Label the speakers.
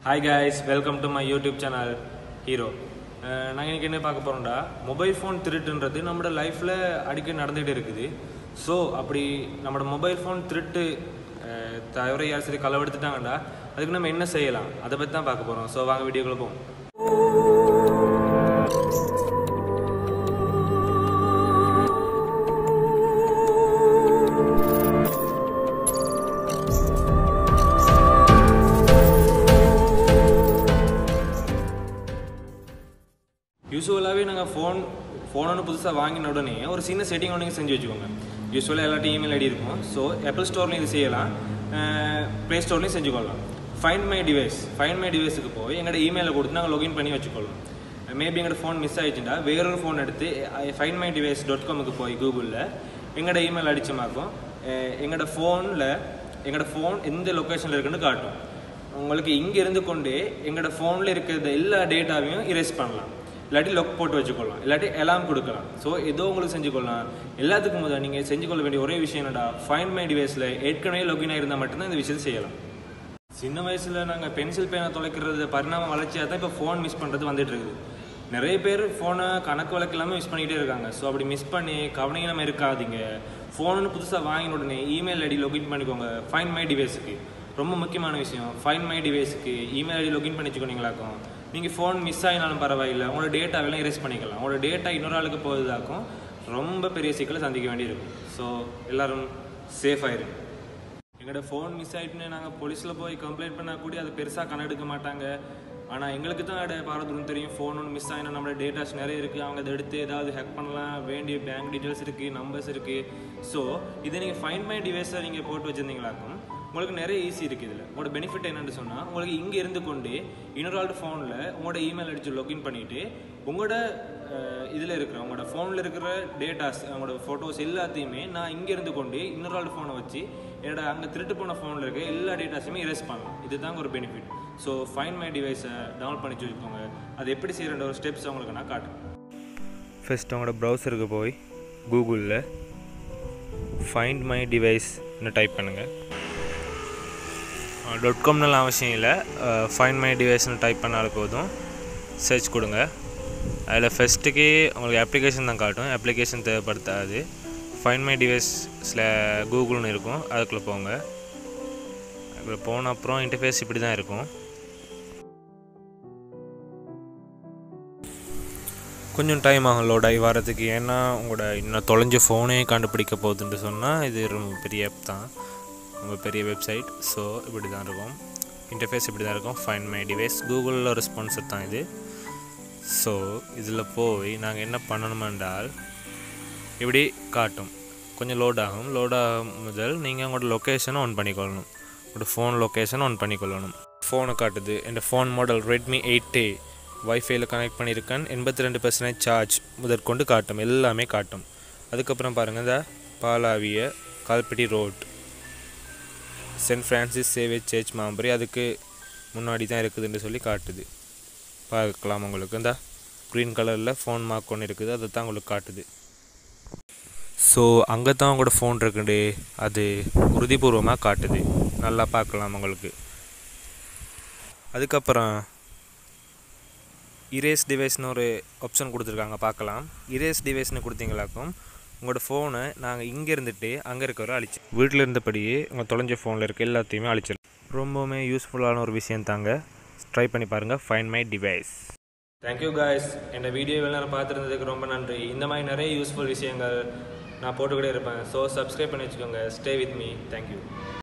Speaker 1: hi guys welcome to my YouTube channel hero நாங்கள் இன்றைக்கி என்ன பார்க்க போகிறோம்டா மொபைல் ஃபோன் திருட்டுன்றது நம்மளோட லைஃப்பில் அடிக்கடி நடந்துகிட்டு இருக்குது ஸோ அப்படி நம்மளோட மொபைல் ஃபோன் திருட்டு அஹ், தவிர யார் சரி களவெடுத்துட்டாங்கடா அதுக்கு நம்ம என்ன செய்யலாம் அதை பற்றி தான் பார்க்க போகிறோம் ஸோ வாங்க வீடியோக்குள்ள போவோம் யூஸ்வலாகவே நாங்கள் ஃபோன் ஃபோன் ஒன்று புதுசாக வாங்கின உடனே ஒரு சின்ன செட்டிங் ஒன்று செஞ்சு வச்சுக்கோங்க யூஸ்வலாக எல்லாத்தையும் இமெயில் ஐடி இருக்கும் ஸோ ஆப்பிள் ஸ்டோர்லையும் இது செய்யலாம் ப்ளே ஸ்டோர்லையும் செஞ்சுக்கொள்ளலாம் find my device find my டிவைஸுக்கு போய் எங்களோட இமெயிலை கொடுத்து நாங்கள் login பண்ணி வச்சுக்கொள்ளலாம் மேபி எங்களோட ஃபோன் மிஸ் ஆயிடுச்சுன்னா வேறொரு ஃபோன் எடுத்து ஃபைண்ட் மை டிவைஸ் டாட் காமுக்கு போய் கூகுளில் எங்களோட இமெயில் அடிச்சமாக்கும் எங்களோட ஃபோனில் எங்களோட ஃபோன் எந்த லொக்கேஷனில் இருக்குன்னு காட்டும் உங்களுக்கு இங்கே இருந்து கொண்டே எங்களோட ஃபோனில் இருக்கிற எல்லா டேட்டாவையும் இரேஸ் பண்ணலாம் இல்லாட்டி லொக் போட்டு வச்சுக்கொள்ளலாம் இல்லாட்டி எல்லாம் கொடுக்கலாம் ஸோ ஏதோ உங்களுக்கு செஞ்சுக்கொள்ளலாம் எல்லாத்துக்கும் முதல் நீங்கள் செஞ்சுக்கொள்ள வேண்டிய ஒரே விஷயம் என்னடா ஃபைண்ட் மை டிவைஸில் ஏற்கனவே login ஆயிருந்தால் மட்டும்தான் இந்த விஷயத்தை செய்யலாம் சின்ன வயசில் நாங்கள் பென்சில் பேனை தொலைக்கிறது பரிணாம வளர்ச்சியாக தான் இப்போ ஃபோன் மிஸ் பண்ணுறது வந்துட்டு இருக்குது நிறைய பேர் ஃபோனை கணக்கு வழக்கு இல்லாமல் மிஸ் பண்ணிகிட்டே இருக்காங்க ஸோ அப்படி மிஸ் பண்ணி கவனிக்காமல் இருக்காதீங்க ஃபோனுன்னு புதுசாக வாங்கின உடனே இமெயில் ஐடி லொகின் பண்ணிக்கோங்க ஃபைன் மை டிவைஸுக்கு ரொம்ப முக்கியமான விஷயம் ஃபைன் மை டிவைஸுக்கு இமெயில் ஐடி லொகின் பண்ணி வச்சுக்கோனீங்களாக்கும் நீங்கள் ஃபோன் மிஸ் ஆகினாலும் பரவாயில்லை உங்களோட டேட்டாவெல்லாம் erase பண்ணிக்கலாம் உங்களோட டேட்டா இன்னொரு ஆளுக்கு போகுதாக்கும் ரொம்ப பெரிய சிக்கலை சந்திக்க வேண்டியிருக்கும் ஸோ எல்லாரும் சேஃப் ஆயிருங்க எங்களோட ஃபோன் மிஸ் ஆயிட்டுன்னு நாங்கள் போலீஸில் போய் கம்ப்ளைண்ட் பண்ணால் கூட அதை பெருசாக கணெடுக்க மாட்டாங்க ஆனால் எங்களுக்கு தான் அதை பாரதூரம் தெரியும் ஃபோன் ஒன்று மிஸ் ஆகினா நம்மளோட டேட்டாஸ் நிறைய இருக்குது அவங்க அதை எடுத்து ஏதாவது ஹேக் பண்ணலாம் வேண்டிய பேங்க் டீட்டெயில்ஸ் இருக்குது நம்பர்ஸ் இருக்குது ஸோ இதை நீங்கள் ஃபைண்ட் மை டிவைஸை நீங்கள் போட்டு வச்சுருந்தீங்களாக்கும் உங்களுக்கு நிறைய ஈஸி இருக்குது இதில் உங்களோட பெனிஃபிட் என்னன்னு சொன்னால் உங்களுக்கு இங்கே இருந்து கொண்டு இன்னொரு ஆள் ஃபோனில் உங்களோட இமெயில் அடித்து login பண்ணிவிட்டு உங்களோட இதில் இருக்கிற உங்களோட ஃபோனில் இருக்கிற டேட்டாஸ் உங்களோட ஃபோட்டோஸ் எல்லாத்தையுமே நான் இங்கே இருந்து கொண்டு இன்னொரு ஆள் ஃபோனை வச்சு என்னோட அங்கே திருட்டு போன ஃபோனில் இருக்க எல்லா டேட்டாஸுமே erase பண்ணலாம் இதுதாங்க ஒரு பெனிஃபிட் ஸோ ஃபைன் மை டிவைஸை டவுன்லோட் பண்ணி வச்சுக்கோங்க அது எப்படி செய்கிற ஒரு ஸ்டெப்ஸ் உங்களுக்கு நான் காட்டுறேன் ஃபஸ்ட் உங்களோட ப்ரௌசருக்கு போய் கூகுளில் ஃபைண்ட் மை டிவைஸ்னு டைப் பண்ணுங்கள் டாட் காம்னெலாம் அவசியம் இல்லை ஃபைண்ட் மை டிவைஸ்னு டைப் பண்ணாலும் போதும் சர்ச் கொடுங்க அதில் ஃபஸ்ட்டுக்கு உங்களுக்கு அப்ளிகேஷன் தான் காட்டும் அப்ளிகேஷன் தேவைப்படுத்தாது ஃபைண்ட் மை டிவைஸில் கூகுள்னு இருக்கும் அதுக்குள்ளே போங்க அதுக்குள்ளே போன அப்புறம் இன்டர்ஃபேஸ் இப்படி தான் இருக்கும் கொஞ்சம் டைம் ஆகும் லோட் ஆகி வரதுக்கு ஏன்னா உங்களோட இன்னும் தொலைஞ்ச ஃபோனே கண்டுபிடிக்க போகுதுன்னு சொன்னால் இது ரொம்ப பெரிய ஆப் தான் ரொம்ப பெரிய வெப்சைட் ஸோ இப்படி தான் இருக்கும் இன்டர்ஃபேஸ் இப்படி தான் இருக்கும் ஃபைன் மை டிவைஸ் கூகுளில் ஒரு ஸ்பான்சர் தான் இது ஸோ இதில் போய் நாங்கள் என்ன பண்ணணும் என்றால் இப்படி காட்டும் கொஞ்சம் லோட் ஆகும் லோட் ஆகும் முதல் நீங்கள் உங்களோட லொக்கேஷனை ஆன் பண்ணிக்கொள்ளணும் உங்களோட ஃபோன் லொக்கேஷனை ஆன் பண்ணிக்கொள்ளணும் ஃபோனை காட்டுது என் phone model Redmi eight A வைஃபைல கனெக்ட் பண்ணியிருக்கேன் எண்பத்தி ரெண்டு பர்சன்டேஜ் சார்ஜ் முதற்கொண்டு காட்டும் எல்லாமே காட்டும் அதுக்கப்புறம் பாருங்கள் இந்த பாலாவிய கால்பட்டி ரோட் சென்ட் ஃப்ரான்சிஸ் சேவேஜ் சர்ச் மாம்பரி அதுக்கு முன்னாடி தான் இருக்குதுன்னு சொல்லி காட்டுது பார்க்கலாம் உங்களுக்கு இந்த க்ரீன் கலரில் ஃபோன் மார்க் ஒன்று இருக்குது அதை தான் உங்களுக்கு காட்டுது ஸோ அங்கே தான் உங்களோட ஃபோன் இருக்குண்டு அது உறுதிபூர்வமாக காட்டுது நல்லா பார்க்கலாம் உங்களுக்கு அதுக்கப்புறம் இரேஸ் டிவைஸ்னு ஒரு ஆப்ஷன் கொடுத்துருக்காங்க பார்க்கலாம் இரேஸ் டிவைஸ்னு கொடுத்தீங்களாக்கும் உங்களோட ஃபோனை நாங்கள் இங்கே இருந்துட்டு அங்கே இருக்கிறவரை அழிச்சு வீட்டில் இருந்தபடியே உங்கள் தொலைஞ்ச ஃபோனில் இருக்க எல்லாத்தையுமே அழிச்சிடலாம் ரொம்பவுமே யூஸ்ஃபுல்லான ஒரு விஷயம் தாங்க ட்ரை பண்ணி பாருங்கள் find my device thank you guys என்னோட வீடியோ எல்லாரும் பார்த்துருந்ததுக்கு ரொம்ப நன்றி இந்த மாதிரி நிறைய யூஸ்ஃபுல் விஷயங்கள் நான் போட்டுக்கிட்டே இருப்பேன் ஸோ சப்ஸ்கிரைப் பண்ணி வச்சுக்கோங்க ஸ்டே வித் மீ தேங்க்யூ